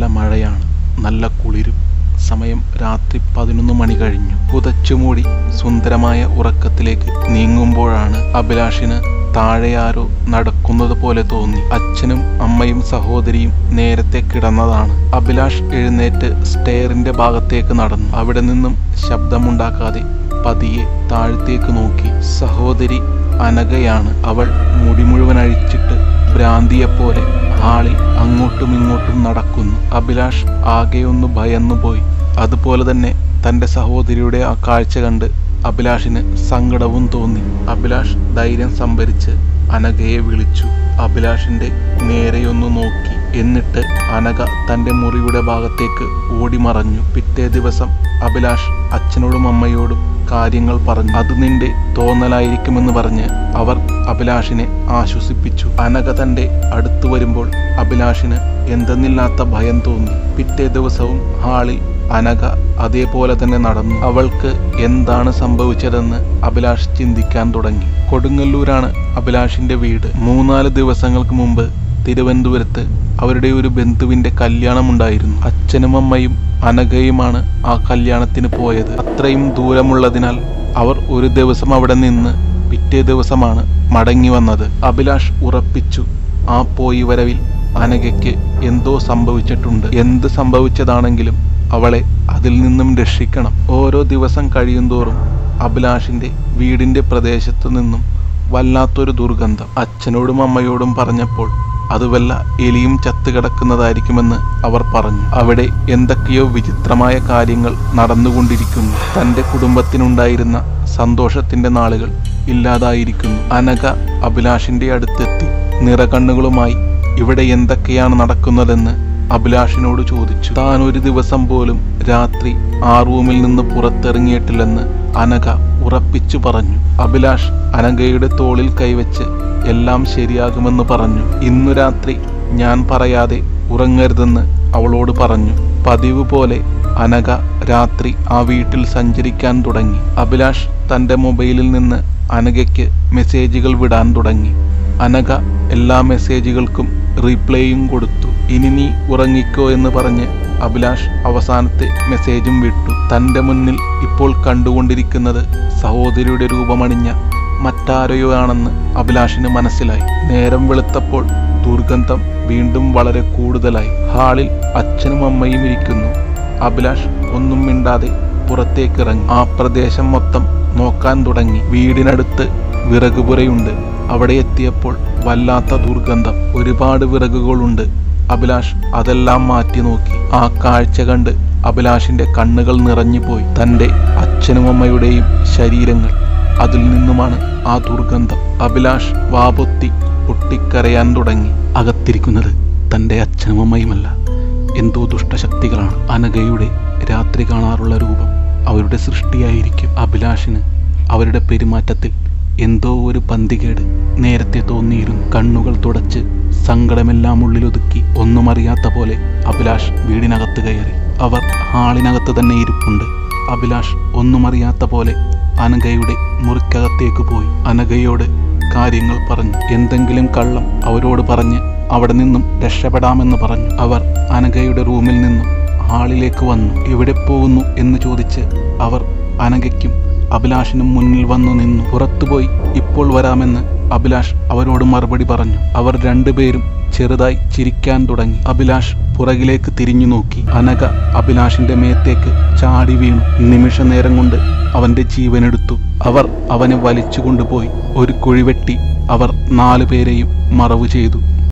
നല്ല മഴയാണ് നല്ല കുളിരും സമയം രാത്രി പതിനൊന്ന് മണി കഴിഞ്ഞു പുതച്ചുമൂടി സുന്ദരമായ ഉറക്കത്തിലേക്ക് നീങ്ങുമ്പോഴാണ് അഭിലാഷിന് താഴെ ആരോ നടക്കുന്നത് പോലെ തോന്നി അച്ഛനും അമ്മയും സഹോദരിയും നേരത്തെ കിടന്നതാണ് അഭിലാഷ് എഴുന്നേറ്റ് സ്റ്റെയറിന്റെ ഭാഗത്തേക്ക് നടന്നു അവിടെ നിന്നും ശബ്ദമുണ്ടാക്കാതെ പതിയെ താഴത്തേക്ക് നോക്കി സഹോദരി അനഘയാണ് അവൾ മുടി മുഴുവൻ അഴിച്ചിട്ട് ഭ്രാന്തിയെപ്പോലെ ഹാളിൽ അങ്ങോട്ടും ഇങ്ങോട്ടും നടക്കുന്നു അഭിലാഷ് ആകെയൊന്ന് ഭയന്നുപോയി അതുപോലെ തന്നെ തന്റെ സഹോദരിയുടെ ആ കാഴ്ച കണ്ട് അഭിലാഷിന് സങ്കടവും തോന്നി അഭിലാഷ് ധൈര്യം സംഭരിച്ച് അനഘയെ വിളിച്ചു അഭിലാഷിന്റെ നേരെയൊന്നു നോക്കി എന്നിട്ട് അനഘ തന്റെ മുറിയുടെ ഭാഗത്തേക്ക് ഓടിമറഞ്ഞു പിറ്റേ ദിവസം അഭിലാഷ് അച്ഛനോടും അമ്മയോടും കാര്യങ്ങൾ പറഞ്ഞു അത് നിന്റെ തോന്നലായിരിക്കുമെന്ന് പറഞ്ഞ് അവർ അഭിലാഷിനെ ആശ്വസിപ്പിച്ചു അനഘ തന്റെ അടുത്തു വരുമ്പോൾ അഭിലാഷിന് എന്തെന്നില്ലാത്ത ഭയം തോന്നി പിറ്റേ ദിവസവും ഹാളിൽ അനഘ അതേപോലെ തന്നെ നടന്നു അവൾക്ക് എന്താണ് സംഭവിച്ചതെന്ന് അഭിലാഷ് ചിന്തിക്കാൻ തുടങ്ങി കൊടുങ്ങല്ലൂരാണ് അഭിലാഷിന്റെ വീട് മൂന്നാല് ദിവസങ്ങൾക്ക് മുമ്പ് തിരുവനന്തപുരത്ത് അവരുടെ ഒരു ബന്ധുവിന്റെ കല്യാണമുണ്ടായിരുന്നു അച്ഛനും അമ്മയും അനഘയുമാണ് ആ കല്യാണത്തിന് പോയത് അത്രയും ദൂരമുള്ളതിനാൽ അവർ ഒരു ദിവസം അവിടെ നിന്ന് പിറ്റേ ദിവസമാണ് മടങ്ങി വന്നത് അഭിലാഷ് ഉറപ്പിച്ചു ആ പോയി വരവിൽ അനഘയ്ക്ക് എന്തോ സംഭവിച്ചിട്ടുണ്ട് എന്ത് സംഭവിച്ചതാണെങ്കിലും അവളെ അതിൽ നിന്നും രക്ഷിക്കണം ഓരോ ദിവസം കഴിയുന്തോറും അഭിലാഷിന്റെ വീടിന്റെ പ്രദേശത്തു നിന്നും വല്ലാത്തൊരു ദുർഗന്ധം അച്ഛനോടും അമ്മയോടും പറഞ്ഞപ്പോൾ അത് വല്ല എലിയും ചത്തുകിടക്കുന്നതായിരിക്കുമെന്ന് അവർ പറഞ്ഞു അവിടെ എന്തൊക്കെയോ വിചിത്രമായ കാര്യങ്ങൾ നടന്നുകൊണ്ടിരിക്കുന്നു തന്റെ കുടുംബത്തിനുണ്ടായിരുന്ന സന്തോഷത്തിന്റെ നാളുകൾ ഇല്ലാതായിരിക്കുന്നു അനഘ അഭിലാഷിന്റെ അടുത്തെത്തി നിറകണ്ണുകളുമായി ഇവിടെ എന്തൊക്കെയാണ് നടക്കുന്നതെന്ന് അഭിലാഷിനോട് ചോദിച്ചു താൻ ഒരു ദിവസം പോലും രാത്രി ആ റൂമിൽ നിന്ന് പുറത്തിറങ്ങിയിട്ടില്ലെന്ന് അനഘ ഉറപ്പിച്ചു പറഞ്ഞു അഭിലാഷ് അനഘയുടെ തോളിൽ കൈവച്ച് എല്ലാം ശരിയാകുമെന്ന് പറഞ്ഞു ഇന്നു രാത്രി ഞാൻ പറയാതെ ഉറങ്ങരുതെന്ന് അവളോട് പറഞ്ഞു പതിവ് പോലെ അനഘ രാത്രി ആ വീട്ടിൽ സഞ്ചരിക്കാൻ തുടങ്ങി അഭിലാഷ് തന്റെ മൊബൈലിൽ നിന്ന് അനഘയ്ക്ക് മെസ്സേജുകൾ വിടാൻ തുടങ്ങി അനഘ എല്ലാ മെസ്സേജുകൾക്കും റീപ്ലേയും കൊടുത്തു ഇനി നീ ഉറങ്ങിക്കോ എന്ന് പറഞ്ഞ് അഭിലാഷ് അവസാനത്തെ മെസ്സേജും വിട്ടു തന്റെ മുന്നിൽ ഇപ്പോൾ കണ്ടുകൊണ്ടിരിക്കുന്നത് സഹോദരിയുടെ രൂപമണിഞ്ഞ മറ്റാരെയോ ആണെന്ന് അഭിലാഷിന് മനസ്സിലായി നേരം വെളുത്തപ്പോൾ ദുർഗന്ധം വീണ്ടും വളരെ കൂടുതലായി ഹാളിൽ അച്ഛനും അമ്മയും ഇരിക്കുന്നു അഭിലാഷ് ഒന്നും മിണ്ടാതെ പുറത്തേക്കിറങ്ങി ആ പ്രദേശം മൊത്തം നോക്കാൻ തുടങ്ങി വീടിനടുത്ത് വിറകുപുരയുണ്ട് അവിടെ എത്തിയപ്പോൾ വല്ലാത്ത ദുർഗന്ധം ഒരുപാട് വിറകുകളുണ്ട് അഭിലാഷ് അതെല്ലാം മാറ്റി നോക്കി ആ കാഴ്ച കണ്ട് അഭിലാഷിന്റെ കണ്ണുകൾ നിറഞ്ഞുപോയി തന്റെ അച്ഛനും അമ്മയുടെയും ശരീരങ്ങൾ അതിൽ നിന്നുമാണ് ആ ദുർഗന്ധം അഭിലാഷ് വാപൊത്തി പൊട്ടിക്കരയാൻ തുടങ്ങി അകത്തിരിക്കുന്നത് തന്റെ അച്ഛനും അമ്മയുമല്ല എന്തോ ദുഷ്ടശക്തികളാണ് അനഘയുടെ രാത്രി കാണാറുള്ള രൂപം അവരുടെ സൃഷ്ടിയായിരിക്കും അഭിലാഷിന് അവരുടെ പെരുമാറ്റത്തിൽ എന്തോ ഒരു പന്തികേട് നേരത്തെ തോന്നിയിരുന്നു കണ്ണുകൾ തുടച്ച് സങ്കടമെല്ലാം ഉള്ളിലൊതുക്കി ഒന്നും അറിയാത്ത പോലെ അഭിലാഷ് വീടിനകത്ത് കയറി അവർ ഹാളിനകത്ത് തന്നെ ഇരിപ്പുണ്ട് അഭിലാഷ് ഒന്നും അറിയാത്ത പോലെ അനഘയുടെ മുറിക്കകത്തേക്ക് പോയി അനഘയോട് കാര്യങ്ങൾ പറഞ്ഞു എന്തെങ്കിലും കള്ളം അവരോട് പറഞ്ഞ് അവിടെ നിന്നും രക്ഷപ്പെടാമെന്ന് പറഞ്ഞു അവർ അനഘയുടെ റൂമിൽ നിന്നും ഹാളിലേക്ക് വന്നു എവിടെ പോകുന്നു എന്ന് ചോദിച്ച് അവർ അനഘയ്ക്കും അഭിലാഷിനും മുന്നിൽ വന്നു നിന്നു പുറത്തുപോയി ഇപ്പോൾ വരാമെന്ന് അഭിലാഷ് അവരോട് മറുപടി പറഞ്ഞു അവർ രണ്ടുപേരും ചെറുതായി ചിരിക്കാൻ തുടങ്ങി അഭിലാഷ് പുറകിലേക്ക് തിരിഞ്ഞു നോക്കി അനഘ അഭിലാഷിന്റെ മേത്തേക്ക് ചാടി വീണു നിമിഷ നേരം കൊണ്ട് അവന്റെ ജീവനെടുത്തു അവർ അവനെ വലിച്ചു കൊണ്ടുപോയി ഒരു കുഴിവെട്ടി അവർ നാലു പേരെയും മറവു ചെയ്തു